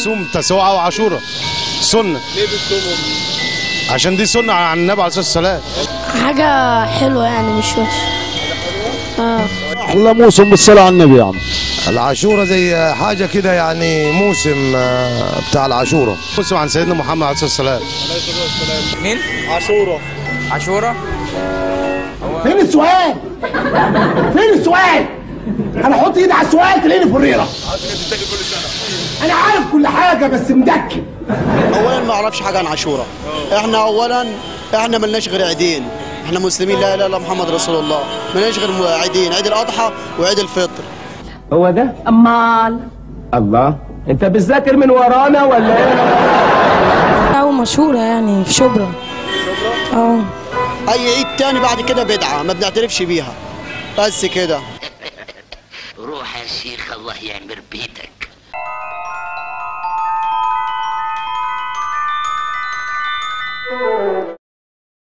بتصوم تسوعة وعاشورة سنة ليه بتصوموا؟ عشان دي سنة عن النبي عليه الصلاة والسلام حاجة حلوة يعني مش وحشة اه احلى موسم بالصلاه على النبي يا عم العاشورة زي حاجة كده يعني موسم آه، بتاع العاشورة موسم عن سيدنا محمد عليه الصلاة والسلام مين؟ عاشورة عاشورة فين السؤال؟ فين السؤال؟ انا احط ايدي على السؤال تلاقيني فريره انا عارف كل حاجه بس مدكن اولا ما اعرفش حاجه عن عاشوراء احنا اولا احنا ملناش غير عيدين احنا مسلمين لا اله الا محمد رسول الله ملناش غير عيدين عيد الاضحى وعيد الفطر هو ده؟ امال الله انت بتذاكر من ورانا ولا ايه؟ أو مشهورة يعني في شبرا اه اي عيد تاني بعد كده بدعه ما بنعترفش بيها بس كده روح يا شيخ الله يعمر بيتك